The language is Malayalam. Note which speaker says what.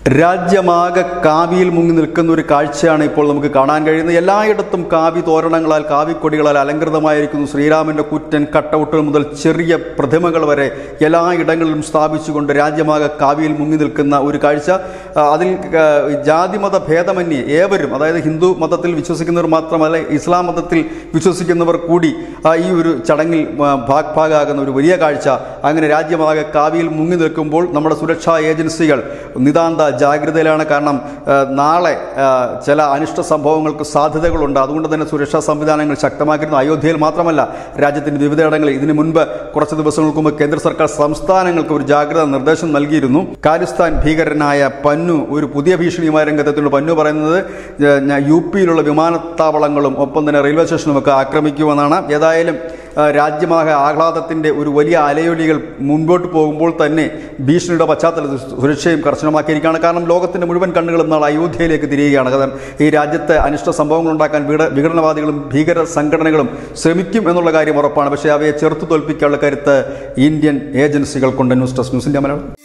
Speaker 1: രാജ്യമാകെ കാവിയിൽ മുങ്ങി നിൽക്കുന്ന ഒരു കാഴ്ചയാണ് ഇപ്പോൾ നമുക്ക് കാണാൻ കഴിയുന്നത് എല്ലായിടത്തും കാവി തോരണങ്ങളാൽ കാവിക്കൊടികളാൽ അലങ്കൃതമായിരിക്കുന്നു ശ്രീരാമന്റെ കുറ്റൻ കട്ടൗട്ടുകൾ മുതൽ ചെറിയ പ്രതിമകൾ വരെ എല്ലായിടങ്ങളിലും സ്ഥാപിച്ചുകൊണ്ട് രാജ്യമാകെ കാവിയിൽ മുങ്ങി നിൽക്കുന്ന ഒരു കാഴ്ച ആ, അതിൽ ആ, ജാതിമത ഭേദമന്യേ ഏവരും അതായത് ഹിന്ദു മതത്തിൽ വിശ്വസിക്കുന്നവർ മാത്രമല്ല ഇസ്ലാം മതത്തിൽ വിശ്വസിക്കുന്നവർ കൂടി ആ, ഈ ഒരു ചടങ്ങിൽ ആ, ഭാഗ് ഭാഗാകുന്ന ഒരു വലിയ കാഴ്ച അങ്ങനെ രാജ്യമാകെ കാവിയിൽ മുങ്ങി നിൽക്കുമ്പോൾ നമ്മുടെ സുരക്ഷാ ഏജൻസികൾ നിതാന്ത ജാഗ്രതയിലാണ് കാരണം ആ, നാളെ ആ, ചില അനിഷ്ട സംഭവങ്ങൾക്ക് സാധ്യതകളുണ്ട് അതുകൊണ്ട് തന്നെ സുരക്ഷാ സംവിധാനങ്ങൾ ശക്തമാക്കിയിരുന്നു അയോധ്യയിൽ മാത്രമല്ല രാജ്യത്തിന്റെ വിവിധയിടങ്ങളിൽ ഇതിനു മുൻപ് കുറച്ച് ദിവസങ്ങൾക്ക് മുമ്പ് കേന്ദ്ര സർക്കാർ സംസ്ഥാനങ്ങൾക്ക് ഒരു ജാഗ്രതാ നിർദ്ദേശം നൽകിയിരുന്നു ഖാലിസ്ഥാൻ ഭീകരനായ പന്നു ഒരു പുതിയ ഭീഷണിയുമായി രംഗത്തെത്തിയുള്ള പന്നു പറയുന്നത് ഏ, ഞാൻ യു പിയിലുള്ള വിമാനത്താവളങ്ങളും ഒപ്പം തന്നെ റെയിൽവേ സ്റ്റേഷനും ഒക്കെ ആക്രമിക്കുമെന്നാണ് ഏതായാലും ആ, രാജ്യമാകെ ആഹ്ലാദത്തിന്റെ ഒരു വലിയ അലയൊലികൾ മുൻപോട്ട് പോകുമ്പോൾ തന്നെ ഭീഷണിയുടെ പശ്ചാത്തലത്തിൽ സുരക്ഷയും കർശനമാക്കിയിരിക്കുകയാണ് കാരണം ലോകത്തിന്റെ മുഴുവൻ കണ്ണുകളും നാളെ അയോധ്യയിലേക്ക് തിരിയുകയാണ് കാരണം ഈ രാജ്യത്ത് അനിഷ്ട സംഭവങ്ങൾ ഉണ്ടാക്കാൻ വിഘട വിഘടനവാദികളും ഭീകര സംഘടനകളും ശ്രമിക്കും എന്നുള്ള കാര്യം ഉറപ്പാണ് പക്ഷേ അവയെ ചെറുത്തു തോൽപ്പിക്കാനുള്ള കരുത്ത് ഇന്ത്യൻ ഏജൻസികൾക്കുണ്ട് ന്യൂസ് ഡെസ്ക് ന്യൂസിന്റെ മലയാളം